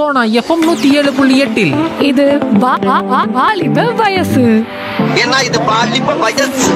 Sona FM நூத்தி ஏழு புள்ளி எட்டில் இது வா- வா- வா- வாலிப வயசு ஏன்னா இது பாலிப்ப வயசு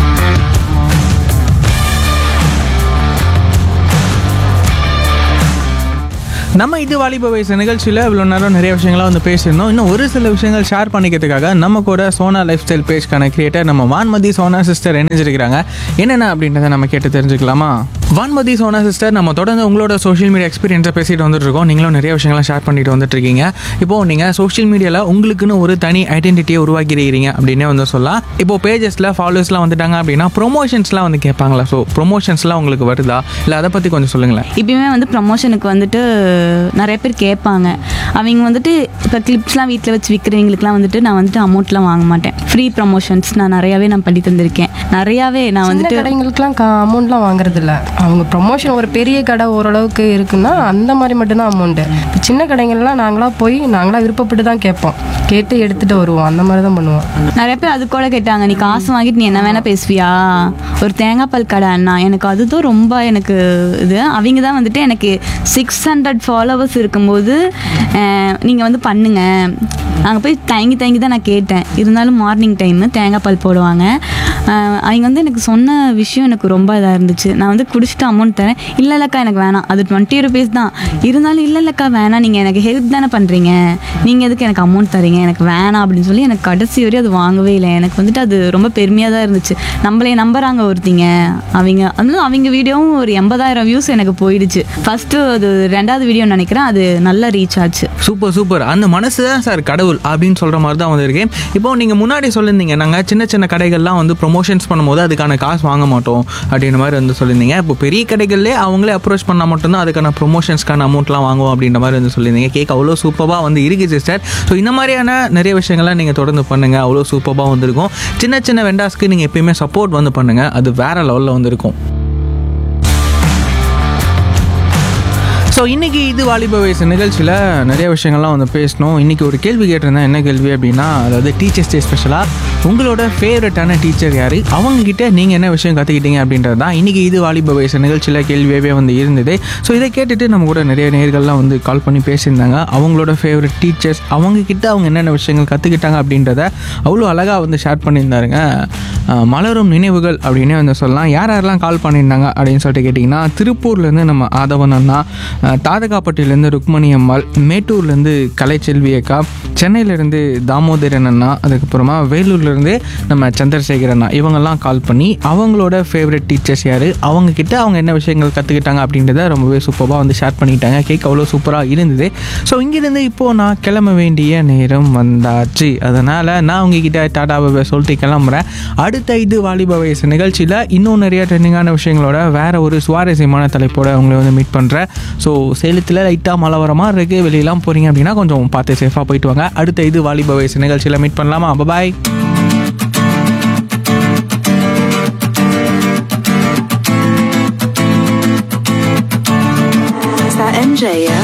நம்ம இது வாலிப வயசு நிகழ்ச்சியில் இவ்வளோ நேரம் நிறைய விஷயங்களாக வந்து பேசியிருந்தோம் இன்னும் ஒரு சில விஷயங்கள் ஷேர் பண்ணிக்கிறதுக்காக நம்ம கூட சோனா லைஃப் ஸ்டைல் பேஜ்க்கான கிரியேட்டர் நம்ம வான்மதி சோனா சிஸ்டர் இணைஞ்சிருக்கிறாங்க என்னென்ன அப்படின்றத நம்ம கேட்டு தெரிஞ்சுக்கலாமா வான்மதி சோனா சிஸ்டர் நம்ம தொடர்ந்து உங்களோட சோஷியல் மீடியா எக்ஸ்பீரியன்ஸை பேசிட்டு வந்துட்டு இருக்கோம் நீங்களும் நிறைய விஷயங்கள்லாம் ஷேர் பண்ணிட்டு வந்துட்டு இருக்கீங்க இப்போ நீங்கள் சோஷியல் மீடியாவில் உங்களுக்குன்னு ஒரு தனி ஐடென்டிட்டியை உருவாக்கியிருக்கிறீங்க அப்படின்னே வந்து சொல்லலாம் இப்போ பேஜஸில் ஃபாலோவர்ஸ்லாம் வந்துட்டாங்க அப்படின்னா ப்ரொமோஷன்ஸ்லாம் வந்து கேட்பாங்களா ஸோ ப்ரொமோஷன்ஸ்லாம் உங்களுக்கு வருதா இல்லை அதை பற்றி கொஞ்சம் சொல்லுங்களேன் இப்பயுமே வந்து ப்ரமோஷனுக்கு வந்துட்டு நிறைய பேர் கேட்பாங்க அவங்க வந்துட்டு இப்போ கிளிப்ஸ்லாம் வீட்டில் வச்சு விற்கிறவங்களுக்குலாம் வந்துட்டு நான் வந்துட்டு அமௌண்ட்லாம் வாங்க மாட்டேன் ஃப்ரீ ப்ரமோஷன்ஸ் நான் நிறையாவே நான் பண்ணி தந்திருக்கேன் நிறையாவே நான் சின்ன வந்துட்டு கடைங்களுக்குலாம் அமௌண்ட்லாம் வாங்குறது இல்ல அவங்க ப்ரொமோஷன் ஒரு பெரிய கடை ஓரளவுக்கு இருக்குன்னா அந்த மாதிரி மட்டும்தான் அமௌண்ட்டு இப்போ சின்ன கடைகள்லாம் நாங்களா போய் நாங்களா விருப்பப்பட்டு தான் கேட்போம் கேட்டு எடுத்துட்டு வருவோம் அந்த மாதிரி தான் பண்ணுவோம் நிறைய பேர் அது கூட கேட்டாங்க நீ காசு வாங்கிட்டு நீ என்ன வேணா பேசுவியா ஒரு தேங்காய் பால் கடை அண்ணா எனக்கு அதுதான் ரொம்ப எனக்கு இது அவங்க தான் வந்துட்டு எனக்கு சிக்ஸ் ஹண்ட்ரட் ஃபாலோவர்ஸ் இருக்கும்போது நீங்கள் வந்து பண்ணுங்க நாங்கள் போய் தயங்கி தயங்கி தான் நான் கேட்டேன் இருந்தாலும் மார்னிங் டைமு தேங்காய் பால் போடுவாங்க அஹ் அவங்க வந்து எனக்கு சொன்ன விஷயம் எனக்கு ரொம்ப இதாக இருந்துச்சு நான் வந்து குடிச்சிட்டு அமௌண்ட் தரேன் இல்லை இல்லைக்கா எனக்கு வேணாம் அது டுவெண்ட்டி ருபீஸ் தான் இருந்தாலும் இல்லை இல்லைக்கா வேணாம் நீங்கள் எனக்கு ஹெல்ப் தானே பண்ணுறீங்க நீங்கள் எதுக்கு எனக்கு அமௌண்ட் தரீங்க எனக்கு வேணாம் அப்படின்னு சொல்லி எனக்கு கடைசி வரையும் அது வாங்கவே இல்லை எனக்கு வந்துட்டு அது ரொம்ப பெருமையாக தான் இருந்துச்சு நம்மளே நம்புறாங்க ஒருத்திங்க அவங்க அதுவும் அவங்க வீடியோவும் ஒரு எண்பதாயிரம் வியூஸ் எனக்கு போயிடுச்சு ஃபஸ்ட்டு அது ரெண்டாவது வீடியோ நினைக்கிறேன் அது நல்லா ரீச் ஆச்சு சூப்பர் சூப்பர் அந்த மனசு தான் சார் கடவுள் அப்படின்னு சொல்கிற மாதிரி தான் வந்திருக்கேன் இப்போ நீங்கள் முன்னாடி சொல்லியிருந்தீங்க நாங்கள் சின்ன சின்ன கடைகள்லாம் வந்து ப்ரொமோஷன்ஸ் பண்ணும்போது அதுக்கான காசு வாங்க மாட்டோம் அப்படின்ற மாதிரி வந்து சொல்லியிருந்தீங்க இப்போ பெரிய கடைகள்லேயே அவங்களே அப்ரோச் பண்ணால் மட்டும்தான் அதுக்கான ப்ரொமோஷன்ஸ்க்கான அமௌண்ட்லாம் வாங்குவோம் அப்படின்ற மாதிரி வந்து சொல்லியிருந்தீங்க கேக் அவ்வளோ சூப்பராக வந்து இருக்கு சிஸ்டர் ஸோ இந்த மாதிரியான நிறைய விஷயங்கள்லாம் நீங்கள் தொடர்ந்து பண்ணுங்கள் அவ்வளோ சூப்பராக வந்திருக்கும் சின்ன சின்ன வெண்டாஸ்க்கு நீங்கள் எப்பயுமே சப்போர்ட் வந்து பண்ணுங்கள் அது வேற லெவலில் வந்திருக்கும் ஸோ இன்னைக்கு இது வாலிப வயசு நிகழ்ச்சியில் நிறைய விஷயங்கள்லாம் வந்து பேசணும் இன்னைக்கு ஒரு கேள்வி கேட்டிருந்தேன் என்ன கேள்வி அப்படின்னா அதாவது டீச்சர்ஸ் டே ஸ்பெஷலாக உங்களோட ஃபேவரட்டான டீச்சர் யார் அவங்கக்கிட்ட நீங்கள் என்ன விஷயம் கற்றுக்கிட்டீங்க அப்படின்றது தான் இன்னைக்கு இது வாலிப வயசு நிகழ்ச்சியில் கேள்வியாகவே வந்து இருந்தது ஸோ இதை கேட்டுட்டு நம்ம கூட நிறைய நேர்கள்லாம் வந்து கால் பண்ணி பேசியிருந்தாங்க அவங்களோட ஃபேவரட் டீச்சர்ஸ் அவங்கக்கிட்ட அவங்க என்னென்ன விஷயங்கள் கற்றுக்கிட்டாங்க அப்படின்றத அவ்வளோ அழகாக வந்து ஷேர் பண்ணியிருந்தாருங்க அஹ் மலரும் நினைவுகள் அப்படின்னே வந்து சொல்லலாம் யார் யாரெல்லாம் கால் பண்ணியிருந்தாங்க அப்படின்னு சொல்லிட்டு கேட்டிங்கன்னா திருப்பூர்லேருந்து நம்ம ஆதவன் அண்ணா அஹ் தாதகாப்பட்டியிலேருந்து ருக்மணி அம்மாள் மேட்டூர்லேருந்து கலைச்செல்வி அக்கா சென்னையிலேருந்து தாமோதரன் அண்ணா அதுக்கப்புறமா வேலூர்லேருந்து நம்ம சந்திரசேகர் அண்ணா இவங்கெல்லாம் கால் பண்ணி அவங்களோட ஃபேவரட் டீச்சர்ஸ் யார் அவங்கக்கிட்ட அவங்க என்ன விஷயங்கள் கற்றுக்கிட்டாங்க அப்படின்றத ரொம்பவே சூப்பராக வந்து ஷேர் பண்ணிட்டாங்க கேக் அவ்வளோ சூப்பராக இருந்தது ஸோ இங்கேருந்து இப்போது நான் கிளம்ப வேண்டிய நேரம் வந்தாச்சு அதனால் நான் உங்ககிட்ட டாடா பாபா சொல்லிட்டு கிளம்புறேன் அடுத்த இது வாலிப வயசு நிகழ்ச்சியில் இன்னும் நிறைய ட்ரெண்டிங்கான விஷயங்களோட வேற ஒரு சுவாரஸ்யமான தலைப்போட உங்களை வந்து மீட் பண்ணுறேன் ஸோ சேலத்தில் லைட்டாக மழை வர மாதிரி இருக்கு வெளியெல்லாம் போகிறீங்க அப்படின்னா கொஞ்சம் பார்த்து சேஃபாக போயிட்டு வாங்க அடுத்த இது வாலிப வயசு நிகழ்ச்சியில் மீட் பண்ணலாமா பாய் Is that MJ?